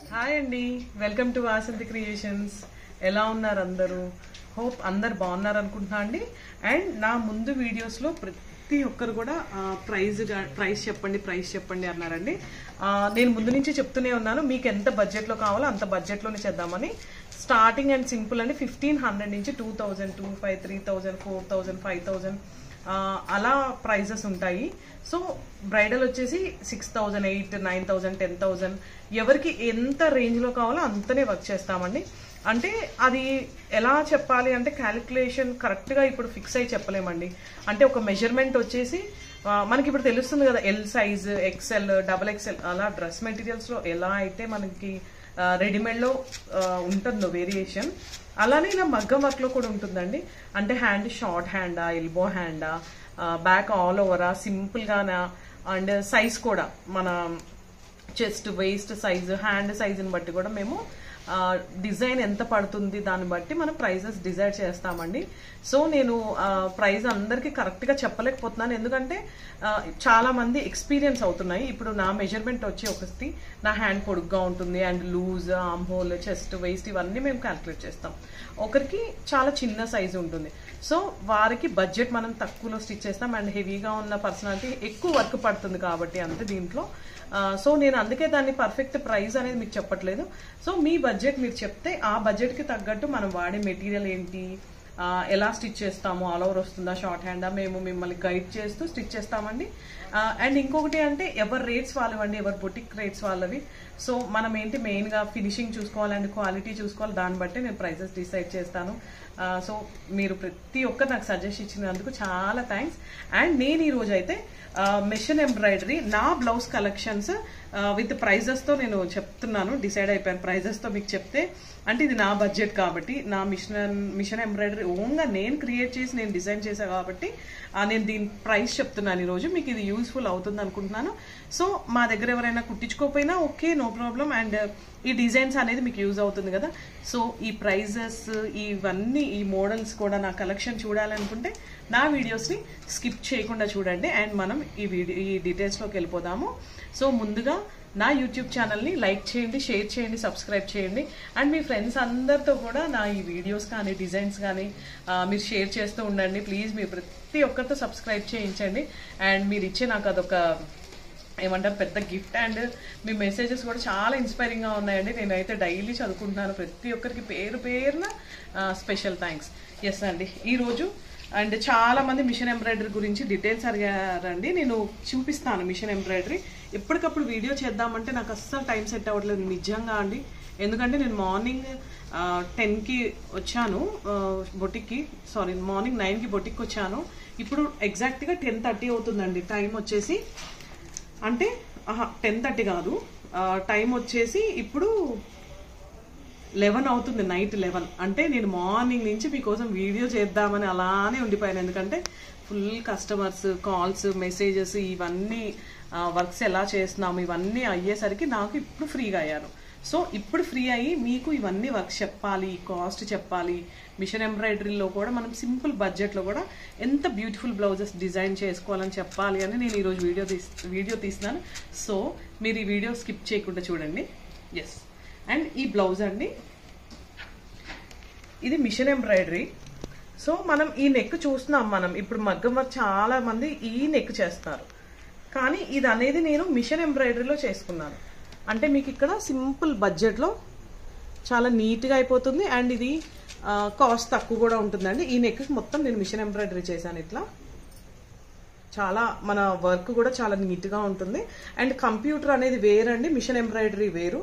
hi అండి welcome to Vasanthi creations ఎలా ఉన్నారు అందరూ హోప్ అందరు బాగున్నారు అనుకుంటున్నా అండి అండ్ నా ముందు వీడియోస్లో ప్రతి ఒక్కరు కూడా ప్రైజ్ ప్రైస్ చెప్పండి ప్రైస్ చెప్పండి అన్నారండి ఆ, నేను ముందు నుంచి చెప్తూనే ఉన్నాను మీకు ఎంత బడ్జెట్లో కావాలో అంత బడ్జెట్లోనే చేద్దామని స్టార్టింగ్ అండ్ సింపుల్ అండి ఫిఫ్టీన్ హండ్రెడ్ నుంచి two thousand two five three thousand four thousand five thousand ఆ, అలా ప్రైజెస్ ఉంటాయి సో బ్రైడల్ వచ్చేసి six thousand eight nine thousand ten thousand ఎవరికి ఎంత రేంజ్లో కావాలో అంతనే వర్క్ చేస్తామండి అంటే అది ఎలా చెప్పాలి అంటే క్యాలిక్యులేషన్ కరెక్ట్గా ఇప్పుడు ఫిక్స్ అయ్యి చెప్పలేమండి అంటే ఒక మెజర్మెంట్ వచ్చేసి ఆ, మనకి ఇప్పుడు తెలుస్తుంది కదా L size XL double XL అలా డ్రెస్ మెటీరియల్స్లో ఎలా అయితే మనకి రెడీమేడ్లో ఉంటుందో వేరియేషన్ అలానే ఇలా మగ్గం వర్క్లో కూడా ఉంటుందండి అంటే హ్యాండ్ షార్ట్ హ్యాండా ఎల్బో హ్యాండా బ్యాక్ ఆల్ ఓవరా సింపుల్గానా అండ్ సైజ్ కూడా మన చెస్ట్ వేస్ట్ సైజు హ్యాండ్ సైజుని బట్టి కూడా మేము డిజైన్ ఎంత పడుతుంది దాన్ని బట్టి మనం ప్రైజెస్ డిసైడ్ చేస్తామండి సో నేను ప్రైస్ అందరికీ కరెక్ట్గా చెప్పలేకపోతున్నాను ఎందుకంటే ఆ, చాలా మంది ఎక్స్పీరియన్స్ అవుతున్నాయి ఇప్పుడు నా మెజర్మెంట్ వచ్చి ఒకటి నా హ్యాండ్ పొడుగ్గా ఉంటుంది and loose arm hole chest waist ఇవన్నీ మేము క్యాలిక్యులేట్ చేస్తాం ఒకరికి చాలా చిన్న సైజు ఉంటుంది సో వారికి బడ్జెట్ మనం తక్కువలో స్టిచ్ చేస్తాం అండ్ హెవీగా ఉన్న పర్సనాలిటీ ఎక్కువ వర్క్ పడుతుంది కాబట్టి అంతే దీంట్లో ఆ, సో నేను అందుకే దాన్ని పర్ఫెక్ట్ ప్రైస్ అనేది మీకు చెప్పట్లేదు సో మీ బడ్జెట్ మీరు చెప్తే ఆ బడ్జెట్కి తగ్గట్టు మనం వాడే మెటీరియల్ ఏంటి ఆ, ఎలా స్టిచ్ చేస్తాము ఆల్ ఓవర్ వస్తుందా షార్ట్ హ్యాండా మేము మిమ్మల్ని గైడ్ చేస్తూ స్టిచ్ చేస్తామండి అండ్ ఇంకొకటి అంటే ఎవరి రేట్స్ వాళ్ళవండి ఎవరి బొటిక్ రేట్స్ వాళ్ళవి సో మనం ఏంటి మెయిన్గా ఫినిషింగ్ చూసుకోవాలి అండ్ క్వాలిటీ చూసుకోవాలి దాన్ని బట్టి నేను ప్రైసెస్ డిసైడ్ చేస్తాను సో మీరు ప్రతి ఒక్కరు నాకు సజెస్ట్ ఇచ్చినందుకు చాలా థ్యాంక్స్ అండ్ నేను ఈ రోజు అయితే మెషిన్ ఎంబ్రాయిడరీ నా బ్లౌజ్ కలెక్షన్స్ విత్ ప్రైజెస్తో నేను చెప్తున్నాను డిసైడ్ అయిపోయాను ప్రైజెస్తో మీకు చెప్తే అంటే ఇది నా బడ్జెట్ కాబట్టి నా మిషన్ మిషన్ ఎంబ్రాయిడరీ ఓన్గా నేను క్రియేట్ చేసి నేను డిజైన్ చేశాను కాబట్టి ఆ, నేను దీని ప్రైస్ చెప్తున్నాను ఈరోజు మీకు ఇది యూస్ఫుల్ అవుతుంది అనుకుంటున్నాను సో మా దగ్గర ఎవరైనా కుట్టించుకోకపోయినా ఓకే నో ప్రాబ్లం అండ్ ఈ డిజైన్స్ అనేది మీకు యూజ్ అవుతుంది కదా సో ఈ ప్రైజెస్ ఇవన్నీ ఈ మోడల్స్ కూడా నా కలెక్షన్ చూడాలనుకుంటే నా వీడియోస్ని స్కిప్ చేయకుండా చూడండి అండ్ మనం ఈ వీడియో ఈ డీటెయిల్స్లోకి వెళ్ళిపోదాము సో ముందుగా నా యూట్యూబ్ ఛానల్ని లైక్ చేయండి షేర్ చేయండి సబ్స్క్రైబ్ చేయండి అండ్ మీ ఫ్రెండ్స్ అందరితో కూడా నా ఈ వీడియోస్ కానీ డిజైన్స్ కానీ ఆ, మీరు షేర్ చేస్తూ ఉండండి ప్లీజ్ మీరు ప్రతి ఒక్కరితో సబ్స్క్రైబ్ చేయించండి అండ్ మీరు ఇచ్చే నాకు అదొక ఏమంటారు పెద్ద గిఫ్ట్ అండ్ మీ మెసేజెస్ కూడా చాలా ఇన్స్పైరింగ్గా ఉన్నాయండి నేనైతే డైలీ చదువుకుంటున్నాను ప్రతి ఒక్కరికి పేరు పేరున స్పెషల్ థ్యాంక్స్ ఎస్ అండి ఈరోజు అండ్ చాలా మంది మిషన్ ఎంబ్రాయిడరీ గురించి డీటెయిల్స్ అడిగారండి నేను చూపిస్తాను మిషన్ ఎంబ్రాయిడరీ ఎప్పటికప్పుడు వీడియో చేద్దామంటే నాకు అస్సలు టైం సెట్ అవ్వట్లేదు నిజంగా అండి ఎందుకంటే నేను మార్నింగ్ టెన్కి వచ్చాను బొటిక్కి సారీ మార్నింగ్ నైన్కి బొటిక్కి వచ్చాను ఇప్పుడు ఎగ్జాక్ట్గా టెన్ థర్టీ అవుతుందండి టైం వచ్చేసి అంటే టెన్ థర్టీ కాదు టైం వచ్చేసి ఇప్పుడు లెవెన్ అవుతుంది నైట్ లెవెన్ అంటే నేను మార్నింగ్ నుంచి మీకోసం వీడియో చేద్దామని అలానే ఉండిపోయాను ఎందుకంటే ఫుల్ కస్టమర్స్ కాల్స్ మెసేజెస్ ఇవన్నీ వర్క్స్ ఎలా చేస్తున్నాము ఇవన్నీ అయ్యేసరికి నాకు ఇప్పుడు ఫ్రీగా అయ్యాను సో ఇప్పుడు ఫ్రీ అయ్యి మీకు ఇవన్నీ వర్క్స్ చెప్పాలి కాస్ట్ చెప్పాలి మిషన్ ఎంబ్రాయిడరీలో కూడా మనం సింపుల్ బడ్జెట్లో కూడా ఎంత బ్యూటిఫుల్ బ్లౌజెస్ డిజైన్ చేసుకోవాలని చెప్పాలి అని నేను ఈరోజు వీడియో తీస్ వీడియో తీస్తున్నాను సో మీరు ఈ వీడియో స్కిప్ చేయకుండా చూడండి ఎస్ అండ్ ఈ బ్లౌజ్ అండి ఇది మిషన్ ఎంబ్రాయిడరీ సో మనం ఈ నెక్ చూస్తున్నాం మనం ఇప్పుడు మగ్గం వర్క్ చాలా మంది ఈ నెక్ చేస్తారు కానీ ఇది అనేది నేను మిషన్ ఎంబ్రాయిడరీలో చేసుకున్నాను అంటే మీకు ఇక్కడ సింపుల్ బడ్జెట్లో చాలా నీట్గా అయిపోతుంది అండ్ ఇది కాస్ట్ తక్కువ కూడా ఉంటుందండి ఈ నెక్ మొత్తం నేను మిషన్ ఎంబ్రాయిడరీ చేశాను ఇట్లా చాలా మన వర్క్ కూడా చాలా నీట్గా ఉంటుంది అండ్ కంప్యూటర్ అనేది వేరండి మిషన్ ఎంబ్రాయిడరీ వేరు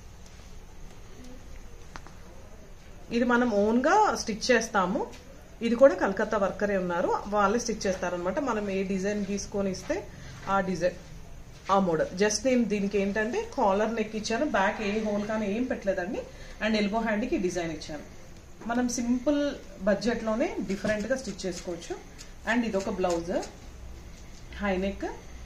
ఇది మనం ఓన్గా స్టిచ్ చేస్తాము ఇది కూడా కలకత్తా వర్కరే ఉన్నారు వాళ్ళే స్టిచ్ చేస్తారనమాట మనం ఏ డిజైన్ గీసుకొని ఇస్తే ఆ డిజైన్ ఆ మోడల్ జస్ట్ నేను దీనికి ఏంటంటే కాలర్ నెక్ ఇచ్చాను బ్యాక్ ఏ హోల్ కానీ ఏం పెట్టలేదండి అండ్ ఎల్బో హ్యాండ్కి డిజైన్ ఇచ్చాను మనం సింపుల్ బడ్జెట్లోనే డిఫరెంట్గా స్టిచ్ చేసుకోవచ్చు అండ్ ఇది ఒక బ్లౌజ్ హై నెక్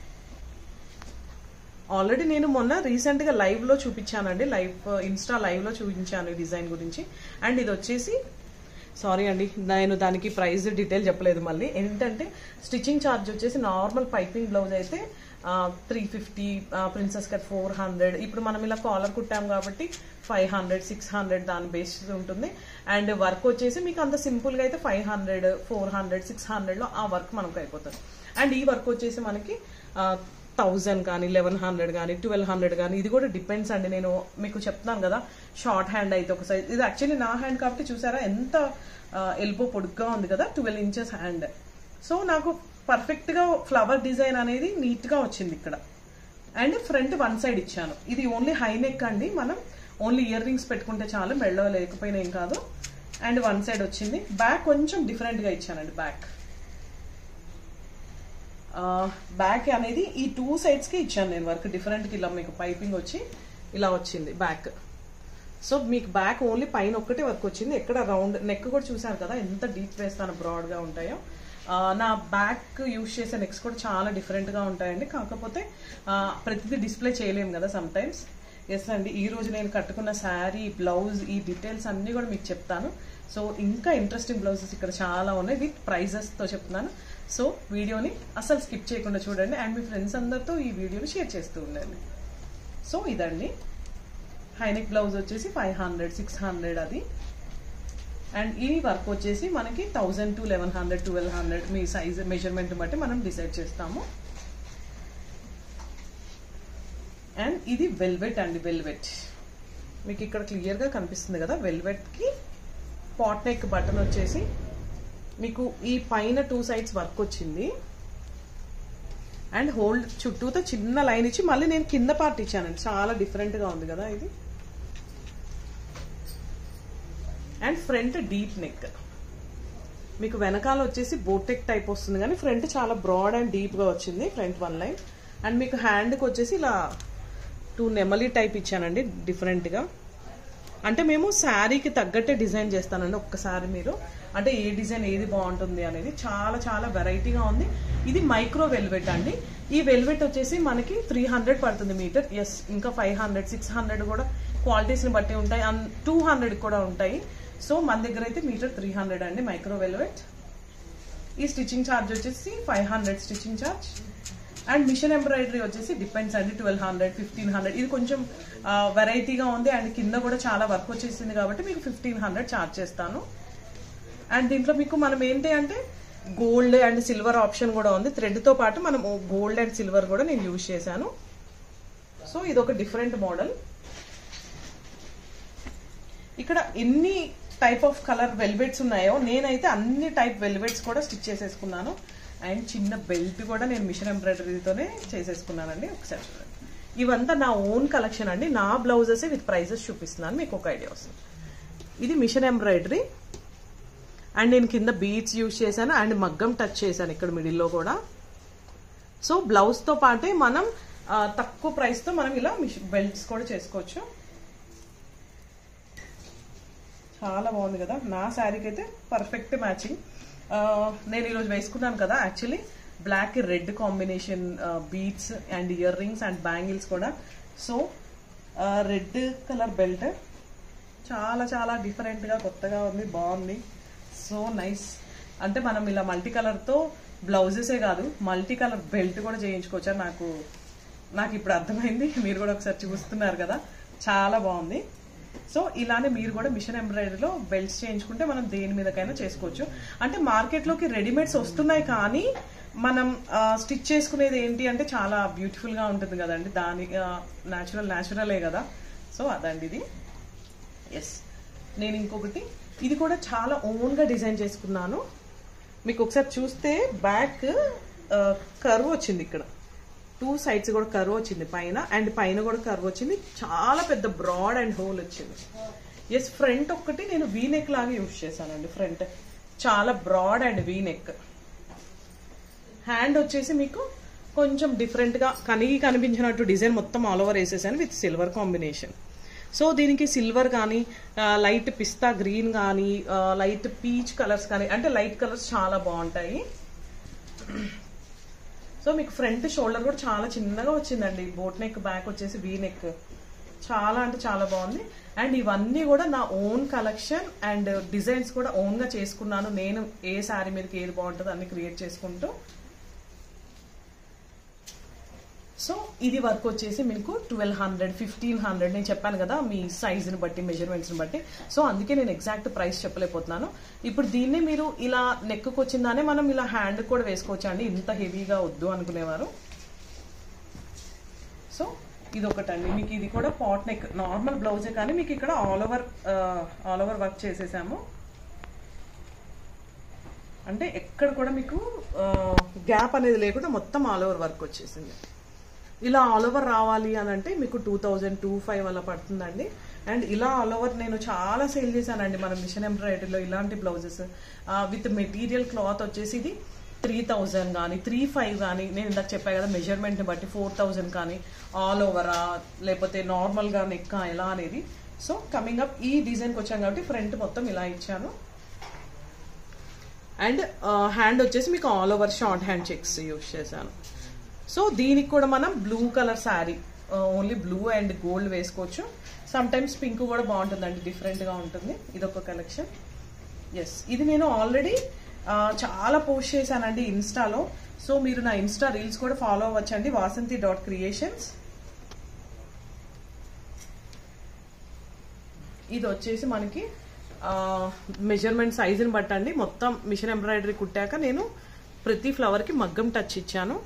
ఆల్రెడీ నేను మొన్న రీసెంట్గా లైవ్లో చూపించానండి లైవ్ ఇన్స్టా లైవ్లో చూపించాను ఈ డిజైన్ గురించి అండ్ ఇది వచ్చేసి సారీ అండి నేను దానికి ప్రైస్ డీటెయిల్ చెప్పలేదు మళ్ళీ ఏంటంటే స్టిచ్చింగ్ ఛార్జ్ వచ్చేసి నార్మల్ పైపింగ్ బ్లౌజ్ అయితే three fifty princess cut four hundred ఇప్పుడు మనం ఇలా కాలర్ కుట్టాం కాబట్టి ఫైవ్ హండ్రెడ్ సిక్స్ హండ్రెడ్ దాని బేస్ ఉంటుంది అండ్ వర్క్ వచ్చేసి మీకు అంత సింపుల్గా అయితే five hundred four hundred six హండ్రెడ్లో ఆ వర్క్ మనకు అయిపోతుంది అండ్ ఈ వర్క్ వచ్చేసి మనకి థౌజండ్ కానీ లెవెన్ హండ్రెడ్ కానీ ట్వెల్వ్ హండ్రెడ్ కానీ ఇది కూడా డిపెండ్స్ అండి నేను మీకు చెప్తున్నాను కదా షార్ట్ హ్యాండ్ అయితే ఒక సైజ్ ఇది యాక్చువల్లీ నా హ్యాండ్ కాబట్టి చూసారా ఎంత ఎల్బో పొడుగ్గా ఉంది కదా ట్వెల్వ్ ఇంచెస్ హ్యాండ్ సో నాకు పర్ఫెక్ట్గా ఫ్లవర్ డిజైన్ అనేది నీట్గా వచ్చింది ఇక్కడ అండ్ ఫ్రంట్ వన్ సైడ్ ఇచ్చాను ఇది ఓన్లీ హై నెక్ అండి మనం ఓన్లీ ఇయర్ రింగ్స్ పెట్టుకుంటే చాలు మెళ్ళ లేకపోయినా ఏం కాదు అండ్ వన్ సైడ్ వచ్చింది బ్యాక్ కొంచెం డిఫరెంట్గా ఇచ్చానండి బ్యాక్ బ్యాక్ అనేది ఈ టూ సైడ్స్కి ఇచ్చాను నేను వర్క్ డిఫరెంట్కి ఇలా మీకు పైపింగ్ వచ్చి ఇలా వచ్చింది బ్యాక్ సో మీకు బ్యాక్ ఓన్లీ పైన ఒక్కటే వర్క్ వచ్చింది ఎక్కడ రౌండ్ నెక్ కూడా చూసారు కదా ఎంత డీప్ వేస్తాను బ్రాడ్గా ఉంటాయో నా బ్యాక్ యూజ్ చేసే నెక్స్ కూడా చాలా డిఫరెంట్గా ఉంటాయండి కాకపోతే ప్రతిదీ డిస్ప్లే చేయలేము కదా సమ్ టైమ్స్ ఎస్ అండి ఈ రోజు నేను కట్టుకున్న శారీ బ్లౌజ్ ఈ డీటెయిల్స్ అన్నీ కూడా మీకు చెప్తాను సో ఇంకా ఇంట్రెస్టింగ్ బ్లౌజెస్ ఇక్కడ చాలా ఉన్నాయి విత్ ప్రైజెస్తో చెప్తున్నాను సో వీడియోని అసలు స్కిప్ చేయకుండా చూడండి అండ్ మీ ఫ్రెండ్స్ అందరితో ఈ వీడియోని షేర్ చేస్తూ ఉండండి సో ఇదండి హైనెక్ బ్లౌజ్ వచ్చేసి ఫైవ్ హండ్రెడ్ సిక్స్ హండ్రెడ్ అది అండ్ ఈ వర్క్ వచ్చేసి మనకి thousand to eleven hundred twelve hundred మీ సైజ్ మెజర్మెంట్ బట్టి మనం డిసైడ్ చేస్తాము అండ్ ఇది వెల్వెట్ అండి వెల్వెట్ మీకు ఇక్కడ క్లియర్గా కనిపిస్తుంది కదా వెల్వెట్కి పాట్ నెక్ బటన్ వచ్చేసి మీకు ఈ పైన టూ సైడ్స్ వర్క్ వచ్చింది అండ్ హోల్డ్ చుట్టూతో చిన్న లైన్ ఇచ్చి మళ్ళీ నేను కింద పార్ట్ ఇచ్చానండి చాలా డిఫరెంట్గా ఉంది కదా ఇది అండ్ ఫ్రంట్ డీప్ నెక్ మీకు వెనకాల వచ్చేసి బోటెక్ టైప్ వస్తుంది కానీ ఫ్రంట్ చాలా బ్రాడ్ అండ్ డీప్గా వచ్చింది ఫ్రంట్ వన్ లైన్ అండ్ మీకు హ్యాండ్కి వచ్చేసి ఇలా టూ నెమలి టైప్ ఇచ్చానండి డిఫరెంట్గా అంటే మేము శారీకి తగ్గట్టే డిజైన్ చేస్తానండి ఒక్కసారి మీరు అంటే ఏ డిజైన్ ఏది బాగుంటుంది అనేది చాలా చాలా వెరైటీగా ఉంది ఇది మైక్రో వెల్వెట్ అండి ఈ వెల్వెట్ వచ్చేసి మనకి త్రీ హండ్రెడ్ పడుతుంది మీటర్ ఎస్ ఇంకా ఫైవ్ హండ్రెడ్ సిక్స్ హండ్రెడ్ కూడా క్వాలిటీస్ని బట్టి ఉంటాయి టూ హండ్రెడ్ కూడా ఉంటాయి సో మన దగ్గర అయితే మీటర్ త్రీ హండ్రెడ్ అండి మైక్రో వెల్వెట్ ఈ స్టిచ్చింగ్ ఛార్జ్ వచ్చేసి five hundred stitching charge and machine embroidery వచ్చేసి డిపెండ్స్ అండి ట్వెల్వ్ హండ్రెడ్ ఫిఫ్టీన్ హండ్రెడ్ ఇది కొంచెం వెరైటీగా ఉంది అండ్ కింద కూడా చాలా వర్క్ వచ్చేసింది కాబట్టి మీకు ఫిఫ్టీన్ హండ్రెడ్ ఛార్జ్ చేస్తాను అండ్ దీంట్లో మీకు మనం ఏంటి అంటే గోల్డ్ అండ్ సిల్వర్ ఆప్షన్ కూడా ఉంది థ్రెడ్తో పాటు మనం గోల్డ్ అండ్ సిల్వర్ కూడా నేను యూజ్ చేశాను సో ఇది ఒక డిఫరెంట్ మోడల్ ఇక్కడ ఎన్ని టైప్ ఆఫ్ కలర్ వెల్వెట్స్ ఉన్నాయో నేనైతే అన్ని టైప్ వెల్వెట్స్ కూడా స్టిచ్ చేసేసుకున్నాను అండ్ చిన్న బెల్ట్ కూడా నేను మిషన్ ఎంబ్రాయిడరీతోనే చేసేసుకున్నానండి ఒకసారి చూడండి ఇవంతా నా ఓన్ కలెక్షన్ అండి నా బ్లౌజెస్ విత్ ప్రైజెస్ చూపిస్తున్నాను మీకు ఒక ఐడియా వస్తుంది ఇది మిషన్ ఎంబ్రాయిడరీ అండ్ నేను కింద బీట్స్ యూజ్ చేశాను అండ్ మగ్గం టచ్ చేశాను ఇక్కడ మిడిల్లో కూడా సో బ్లౌజ్తో పాటే మనం తక్కువ ప్రైస్తో మనం ఇలా బెల్ట్స్ కూడా చేసుకోవచ్చు చాలా బాగుంది కదా నా శారీకి అయితే పర్ఫెక్ట్ మ్యాచింగ్ నేను ఈరోజు వేసుకున్నాను కదా actually black red combination beads and ear rings and bangles కూడా సో రెడ్ కలర్ బెల్ట్ చాలా చాలా డిఫరెంట్గా కొత్తగా ఉంది బాగుంది సో నైస్ అంటే మనం ఇలా మల్టీ కలర్తో బ్లౌజెసే కాదు మల్టీ కలర్ బెల్ట్ కూడా చేయించుకోవచ్చా నాకు నాకు ఇప్పుడు అర్థమైంది మీరు కూడా ఒకసారి చూస్తున్నారు కదా చాలా బాగుంది సో ఇలానే మీరు కూడా మిషన్ ఎంబ్రాయిడరీలో బెల్ట్స్ చేయించుకుంటే మనం దేని మీదకైనా చేసుకోవచ్చు అంటే మార్కెట్లోకి రెడీమేడ్స్ వస్తున్నాయి కానీ మనం స్టిచ్ చేసుకునేది ఏంటి అంటే చాలా బ్యూటిఫుల్గా ఉంటుంది కదండి దాని న్యాచురల్ న్యాచురలే కదా సో అదండి ఇది ఎస్ నేను ఇంకొకటి ఇది కూడా చాలా ఓన్గా డిజైన్ చేసుకున్నాను మీకు ఒకసారి చూస్తే బ్యాక్ కర్వ్ వచ్చింది ఇక్కడ టూ సైడ్స్ కూడా కర్వ్ వచ్చింది పైన అండ్ పైన కూడా కర్వ్ వచ్చింది చాలా పెద్ద బ్రాడ్ అండ్ హోల్ వచ్చింది ఎస్ ఫ్రంట్ ఒక్కటి నేను వీ నెక్ లాగా యూజ్ చేశానండి ఫ్రంట్ చాలా broad and V neck hand వచ్చేసి మీకు కొంచెం డిఫరెంట్గా కనిగి కనిపించినట్టు డిజైన్ మొత్తం ఆల్ ఓవర్ వేసేసాను విత్ సిల్వర్ కాంబినేషన్ సో దీనికి సిల్వర్ కానీ లైట్ పిస్తా గ్రీన్ కానీ లైట్ పీచ్ కలర్స్ కానీ అంటే లైట్ కలర్స్ చాలా బాగుంటాయి సో మీకు ఫ్రంట్ షోల్డర్ కూడా చాలా చిన్నగా వచ్చిందండి బోట్ నెక్ బ్యాక్ వచ్చేసి వీ నెక్ చాలా అంటే చాలా బాగుంది అండ్ ఇవన్నీ కూడా నా ఓన్ కలెక్షన్ అండ్ డిజైన్స్ కూడా ఓన్ గా చేసుకున్నాను నేను ఏ శారీ మీదకి ఏది బాగుంటుందో అన్ని క్రియేట్ చేసుకుంటూ సో ఇది వర్క్ వచ్చేసి మీకు ట్వెల్వ్ హండ్రెడ్ ఫిఫ్టీన్ హండ్రెడ్ నేను చెప్పాను కదా మీ సైజుని బట్టి మెజర్మెంట్స్ని బట్టి సో అందుకే నేను ఎగ్జాక్ట్ ప్రైస్ చెప్పలేకపోతున్నాను ఇప్పుడు దీన్ని మీరు ఇలా నెక్కు వచ్చిందానే మనం ఇలా హ్యాండ్ కూడా వేసుకోవచ్చు అండి ఇంత హెవీగా వద్దు అనుకునేవారు సో ఇది ఒకటండి మీకు ఇది కూడా పాట్ నెక్ నార్మల్ బ్లౌజే కానీ మీకు ఇక్కడ all over all over work చేసేసాము అంటే ఎక్కడ కూడా మీకు గ్యాప్ అనేది లేకుండా మొత్తం ఆల్ ఓవర్ వర్క్ వచ్చేసింది ఇలా ఆల్ ఓవర్ రావాలి అని అంటే మీకు టూ థౌజండ్ టూ ఫైవ్ అలా పడుతుందండి అండ్ ఇలా ఆల్ ఓవర్ నేను చాలా సేల్ చేశానండి మన మిషన్ ఎంబ్రాయిడరీలో ఇలాంటి బ్లౌజెస్ విత్ మెటీరియల్ క్లాత్ వచ్చేసి ఇది త్రీ థౌజండ్ కానీ త్రీ ఫైవ్ కానీ నేను ఇందాక చెప్పాను కదా మెజర్మెంట్ని బట్టి ఫోర్ థౌజండ్ కానీ ఆల్ ఓవరా లేకపోతే నార్మల్గా నెక్క ఎలా అనేది సో కమింగ్ అప్ ఈ డిజైన్కి వచ్చాం కాబట్టి ఫ్రంట్ మొత్తం ఇలా ఇచ్చాను అండ్ హ్యాండ్ వచ్చేసి మీకు all over short hand checks use చేశాను సో దీనికి కూడా మనం blue colour sari only blue and gold వేసుకోవచ్చు సమ్ టైమ్స్ పింక్ కూడా బాగుంటుందండి డిఫరెంట్గా ఉంటుంది ఇది ఒక కలెక్షన్ ఎస్ ఇది నేను ఆల్రెడీ చాలా పోస్ట్ చేశానండి ఇన్స్టాలో సో మీరు నా ఇన్స్టా రీల్స్ కూడా ఫాలో అవ్వచ్చండి వాసంతి డాట్ క్రియేషన్స్ ఇది వచ్చేసి మనకి మెజర్మెంట్ సైజుని బట్టండి మొత్తం మిషన్ ఎంబ్రాయిడరీ కుట్టాక నేను ప్రతి ఫ్లవర్కి మగ్గం టచ్ ఇచ్చాను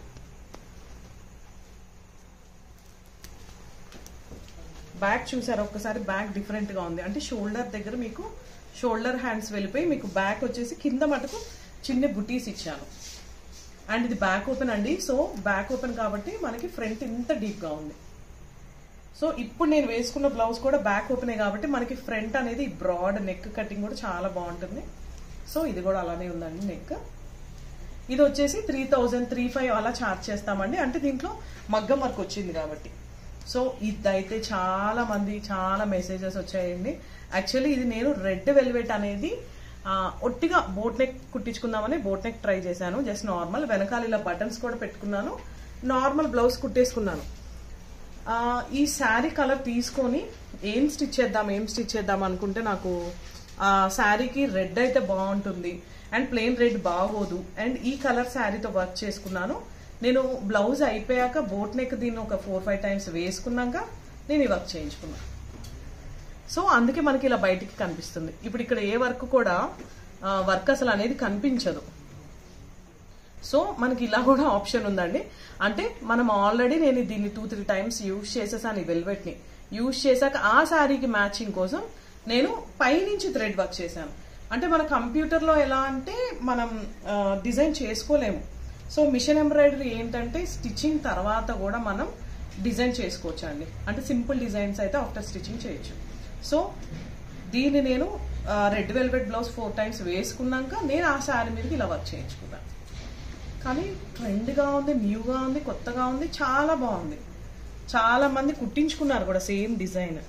బ్యాక్ చూసారు ఒక్కసారి బ్యాక్ డిఫరెంట్గా ఉంది అంటే షోల్డర్ దగ్గర మీకు షోల్డర్ హ్యాండ్స్ వెళ్ళిపోయి మీకు బ్యాక్ వచ్చేసి కింద మటుకు చిన్న బుటీస్ ఇచ్చాను అండ్ ఇది బ్యాక్ ఓపెన్ అండి సో బ్యాక్ ఓపెన్ కాబట్టి మనకి ఫ్రంట్ ఇంత డీప్గా ఉంది సో ఇప్పుడు నేను వేసుకున్న బ్లౌజ్ కూడా బ్యాక్ ఓపెనే కాబట్టి మనకి ఫ్రంట్ అనేది బ్రాడ్ నెక్ కటింగ్ కూడా చాలా బాగుంటుంది సో ఇది కూడా అలానే ఉందండి నెక్ ఇది వచ్చేసి త్రీ థౌజండ్ త్రీ ఫైవ్ అలా చార్జ్ చేస్తామండి అంటే దీంట్లో మగ్గం వర్క్ వచ్చింది కాబట్టి సో ఇదైతే చాలా మంది చాలా మెసేజెస్ వచ్చాయండి యాక్చువల్లీ ఇది నేను రెడ్ వెల్వెట్ అనేది ఒట్టిగా బోట్ నెక్ కుట్టించుకుందామని బోట్ నెక్ ట్రై చేశాను జస్ట్ నార్మల్ వెనకాల ఇలా బటన్స్ కూడా పెట్టుకున్నాను నార్మల్ బ్లౌజ్ కుట్టేసుకున్నాను ఈ శారీ కలర్ తీసుకొని ఏం స్టిచ్ చేద్దాం ఏం స్టిచ్ చేద్దాం అనుకుంటే నాకు ఆ శారీకి రెడ్ అయితే బాగుంటుంది అండ్ ప్లెయిన్ రెడ్ బాగోదు అండ్ ఈ కలర్ శారీతో వర్క్ చేసుకున్నాను నేను బ్లౌజ్ అయిపోయాక బోట్ నెక్ దీన్ని ఒక ఫోర్ ఫైవ్ టైమ్స్ వేసుకున్నాక నేను ఈ వర్క్ చేయించుకున్నాను సో అందుకే మనకి ఇలా బయటికి కనిపిస్తుంది ఇప్పుడు ఇక్కడ ఏ వర్క్ కూడా వర్క్ అసలు అనేది కనిపించదు సో మనకి ఇలా కూడా ఆప్షన్ ఉందండి అంటే మనం ఆల్రెడీ నేను దీన్ని టూ త్రీ టైమ్స్ యూజ్ చేసేసాను ఈ వెల్వెట్ని యూజ్ చేశాక ఆ శారీకి మ్యాచింగ్ కోసం నేను పైనుంచి థ్రెడ్ వర్క్ చేశాను అంటే మన కంప్యూటర్లో ఎలా అంటే మనం డిజైన్ చేసుకోలేము సో మిషన్ ఎంబ్రాయిడరీ ఏంటంటే స్టిచ్చింగ్ తర్వాత కూడా మనం డిజైన్ చేసుకోవచ్చు అండి అంటే సింపుల్ డిజైన్స్ అయితే ఆఫ్టర్ స్టిచ్చింగ్ చేయొచ్చు సో దీన్ని నేను red velvet blouse four times వేసుకున్నాక నేను ఆ శారీ మీదకి ఇలా వర్క్ చేయించుకున్నాను కానీ ట్రెండ్గా ఉంది న్యూగా ఉంది కొత్తగా ఉంది చాలా బాగుంది చాలా మంది కుట్టించుకున్నారు కూడా సేమ్ డిజైన్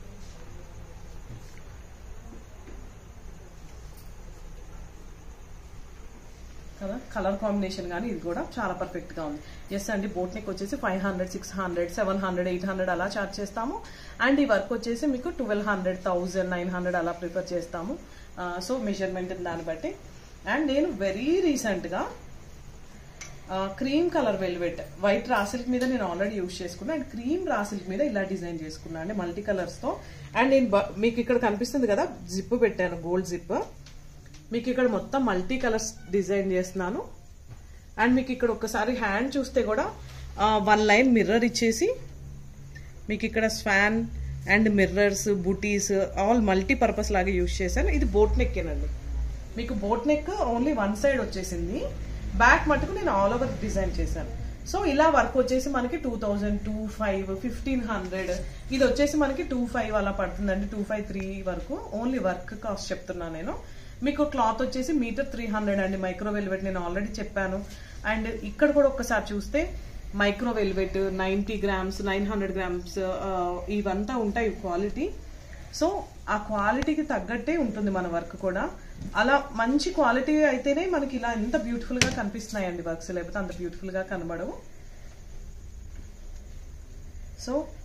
కదా కలర్ కాంబినేషన్ కానీ ఇది కూడా చాలా పర్ఫెక్ట్ గా ఉంది ఎస్ అండి బోట్ నెక్ వచ్చేసి five hundred six hundred seven hundred eight hundred అలా చార్జ్ చేస్తాము అండ్ ఈ వర్క్ వచ్చేసి మీకు twelve hundred thousand nine hundred అలా ప్రిఫర్ చేస్తాము సో మెజర్మెంట్ దాన్ని బట్టి అండ్ నేను వెరీ రీసెంట్ గా cream colour velvet white raw silk మీద నేను ఆల్రెడీ యూజ్ చేసుకున్నా అండ్ క్రీమ్ రాసిల్క్ మీద ఇలా డిజైన్ చేసుకున్నా అండి మల్టీ కలర్స్ తో అండ్ నేను మీకు ఇక్కడ కనిపిస్తుంది కదా జిప్ పెట్టాను గోల్డ్ జిప్ మీకు ఇక్కడ మొత్తం మల్టీ కలర్స్ డిజైన్ చేస్తున్నాను అండ్ మీకు ఇక్కడ ఒకసారి హ్యాండ్ చూస్తే కూడా వన్ లైన్ మిర్రర్ ఇచ్చేసి మీకు ఇక్కడ స్వాన్ అండ్ మిర్రర్స్ బుటీస్ ఆల్ మల్టీ పర్పస్ లాగా యూజ్ చేశాను ఇది బోట్ నెక్ ఏనండి మీకు boat neck only one side వచ్చేసింది బ్యాక్ మటుకు నేను ఆల్ ఓవర్ డిజైన్ చేశాను సో ఇలా వర్క్ వచ్చేసి మనకి two thousand two five fifteen hundred ఇది వచ్చేసి మనకి టూ ఫైవ్ అలా పడుతుందండి టూ ఫైవ్ త్రీ వరకు ఓన్లీ వర్క్ కాస్ట్ చెప్తున్నాను నేను మీకు క్లాత్ వచ్చేసి మీటర్ త్రీ హండ్రెడ్ అండి మైక్రో వెల్వెట్ నేను ఆల్రెడీ చెప్పాను అండ్ ఇక్కడ కూడా ఒక్కసారి చూస్తే micro velvet ninety grams nine hundred grams ఇవంతా ఉంటాయి క్వాలిటీ సో ఆ క్వాలిటీకి తగ్గట్టే ఉంటుంది మన వర్క్ కూడా అలా మంచి క్వాలిటీ అయితేనే మనకి ఇలా ఎంత బ్యూటిఫుల్ గా కనిపిస్తున్నాయండి వర్క్స్ లేకపోతే అంత బ్యూటిఫుల్ గా కనబడవు సో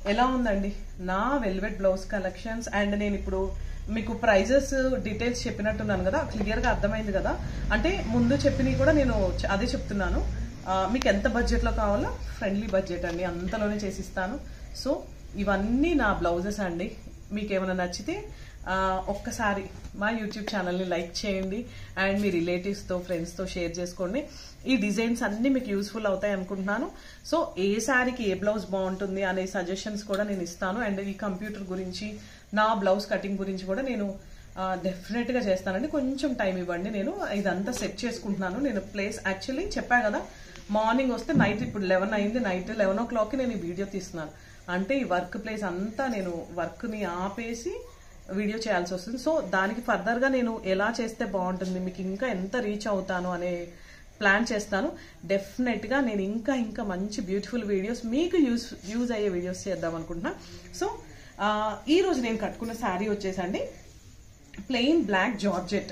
ఎలా ఉందండి నా వెల్వెట్ బ్లౌజ్ కలెక్షన్స్ అండ్ నేను ఇప్పుడు మీకు ప్రైజెస్ డీటెయిల్స్ చెప్పినట్టున్నాను కదా క్లియర్గా అర్థమైంది కదా అంటే ముందు చెప్పినవి కూడా నేను చ- అదే చెప్తున్నాను ఆ, మీకు ఎంత బడ్జెట్లో కావాలో ఫ్రెండ్లీ బడ్జెట్ అండి అంతలోనే చేసిస్తాను సో ఇవన్నీ నా బ్లౌజెస్ అండి మీకు ఏమైనా నచ్చితే ఆ, ఒక్కసారి మా యూట్యూబ్ ఛానల్ని లైక్ చేయండి అండ్ మీ రిలేటివ్స్తో ఫ్రెండ్స్తో షేర్ చేసుకోండి ఈ డిజైన్స్ అన్ని మీకు యూస్ఫుల్ అవుతాయి అనుకుంటున్నాను సో ఏ శారీకి ఏ బ్లౌజ్ బాగుంటుంది అనే సజెషన్స్ కూడా నేను ఇస్తాను అండ్ ఈ కంప్యూటర్ గురించి నా బ్లౌజ్ కటింగ్ గురించి కూడా నేను డెఫినెట్ గా చేస్తానండి కొంచెం టైం ఇవ్వండి నేను ఇదంతా సెట్ చేసుకుంటున్నాను నేను ప్లేస్ యాక్చువల్లీ చెప్పా కదా మార్నింగ్ వస్తే నైట్ ఇప్పుడు లెవెన్ అయింది నైట్ లెవెన్ ఓ క్లాక్కి నేను ఈ వీడియో తీస్తున్నాను అంటే ఈ వర్క్ ప్లేస్ అంతా నేను వర్క్ని ఆపేసి వీడియో చేయాల్సి వస్తుంది సో దానికి ఫర్దర్గా నేను ఎలా చేస్తే బాగుంటుంది మీకు ఇంకా ఎంత రీచ్ అవుతాను అనే ప్లాన్ చేస్తాను డెఫినెట్గా నేను ఇంకా ఇంకా మంచి బ్యూటిఫుల్ వీడియోస్ మీకు యూస్ యూజ్ అయ్యే వీడియోస్ చేద్దాం అనుకుంటున్నా సో ఆ, ఈ రోజు నేను కట్టుకున్న శారీ వచ్చేసండి ప్లెయిన్ బ్లాక్ జార్జెట్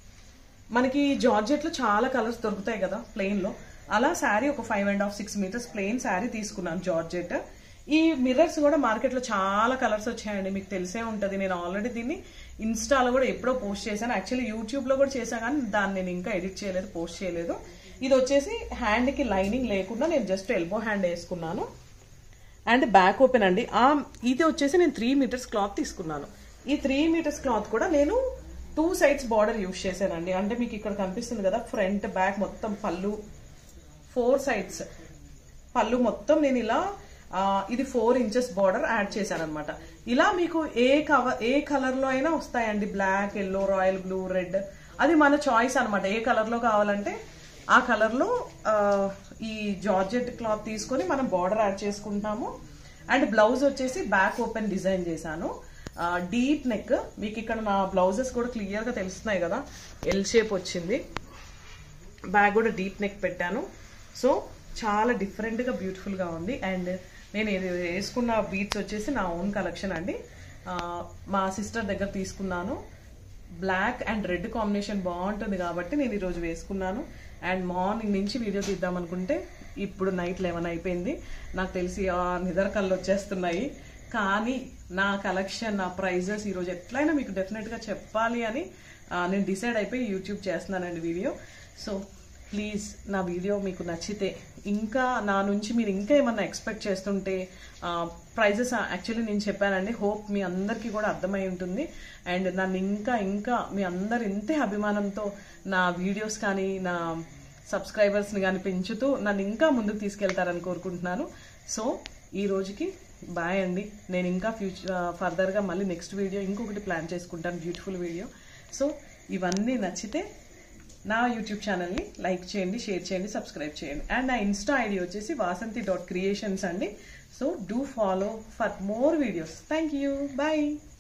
మనకి జార్జెట్లో చాలా కలర్స్ దొరుకుతాయి కదా ప్లెయిన్లో అలా శారీ ఒక five and half six meters plain sari తీసుకున్నాను జార్జెట్ ఈ మిర్రర్స్ కూడా మార్కెట్లో చాలా కలర్స్ వచ్చాయండి మీకు తెలిసే ఉంటుంది నేను ఆల్రెడీ దీన్ని ఇన్స్టాలో కూడా ఎప్పుడో పోస్ట్ చేశాను యాక్చువల్లీ యూట్యూబ్లో కూడా చేశాను కానీ దాన్ని నేను ఇంకా ఎడిట్ చేయలేదు పోస్ట్ చేయలేదు ఇది వచ్చేసి హ్యాండ్కి లైనింగ్ లేకుండా నేను జస్ట్ ఎల్బో హ్యాండ్ వేసుకున్నాను అండ్ బ్యాక్ ఓపెన్ అండి ఆ ఇది వచ్చేసి నేను త్రీ మీటర్స్ క్లాత్ తీసుకున్నాను ఈ త్రీ మీటర్స్ క్లాత్ కూడా నేను టూ సైడ్స్ బార్డర్ యూజ్ చేశానండి అంటే మీకు ఇక్కడ కనిపిస్తుంది కదా ఫ్రంట్ బ్యాక్ మొత్తం పళ్ళు ఫోర్ సైడ్స్ పళ్ళు మొత్తం నేను ఇలా ఆ, ఇది ఫోర్ ఇంచెస్ బార్డర్ యాడ్ చేశాను అనమాట ఇలా మీకు ఏ కవర్ ఏ కలర్ లో అయినా వస్తాయండి black yellow royal blue red అది మన చాయిస్ అనమాట ఏ కలర్ లో కావాలంటే ఆ కలర్ లో ఆ, ఈ జార్జెట్ క్లాత్ తీసుకొని మనం బార్డర్ యాడ్ చేసుకుంటాము అండ్ బ్లౌజ్ వచ్చేసి బ్యాక్ ఓపెన్ డిజైన్ చేశాను డీప్ నెక్ మీకు ఇక్కడ నా బ్లౌజెస్ కూడా క్లియర్ గా తెలుస్తున్నాయి కదా ఎల్ షేప్ వచ్చింది బ్యాగ్ కూడా డీప్ నెక్ పెట్టాను సో చాలా డిఫరెంట్గా బ్యూటిఫుల్గా ఉంది అండ్ నేను ఇది వేసుకున్న బీట్స్ వచ్చేసి నా ఓన్ కలెక్షన్ అండి ఆ, మా సిస్టర్ దగ్గర తీసుకున్నాను బ్లాక్ అండ్ రెడ్ కాంబినేషన్ బాగుంటుంది కాబట్టి నేను ఈరోజు వేసుకున్నాను అండ్ మార్నింగ్ నుంచి వీడియో తీద్దాం అనుకుంటే ఇప్పుడు నైట్ లెవెన్ అయిపోయింది నాకు తెలిసి ఆ నిద్ర కళ్ళు వచ్చేస్తున్నాయి కానీ నా కలెక్షన్ నా ప్రైజెస్ ఈరోజు ఎట్లయినా మీకు డెఫినెట్గా చెప్పాలి అని ఆ, నేను డిసైడ్ అయిపోయి యూట్యూబ్ చేస్తున్నానండి వీడియో సో ప్లీజ్ నా వీడియో మీకు నచ్చితే ఇంకా నా నుంచి మీరు ఇంకా ఏమన్నా ఎక్స్పెక్ట్ చేస్తుంటే ప్రైజెస్ యాక్చువల్లీ నేను చెప్పానండి హోప్ మీ అందరికీ కూడా అర్థమై ఉంటుంది అండ్ నన్ను ఇంకా ఇంకా మీ అందరు ఇంతే అభిమానంతో నా వీడియోస్ కానీ నా సబ్స్క్రైబర్స్ని కానీ పెంచుతూ నన్ను ఇంకా ముందుకు తీసుకెళ్తారని కోరుకుంటున్నాను సో ఈ రోజుకి బాయ్ అండి నేను ఇంకా ఫ్యూచర్ ఫర్దర్గా మళ్ళీ నెక్స్ట్ వీడియో ఇంకొకటి ప్లాన్ చేసుకుంటాను బ్యూటిఫుల్ వీడియో సో ఇవన్నీ నచ్చితే నా యూట్యూబ్ ఛానల్ని లైక్ చేయండి షేర్ చేయండి సబ్స్క్రైబ్ చేయండి అండ్ నా ఇన్స్టా ఐడి వచ్చేసి వాసంతి డాట్ క్రియేషన్స్ అండి so do follow for more videos thank you bye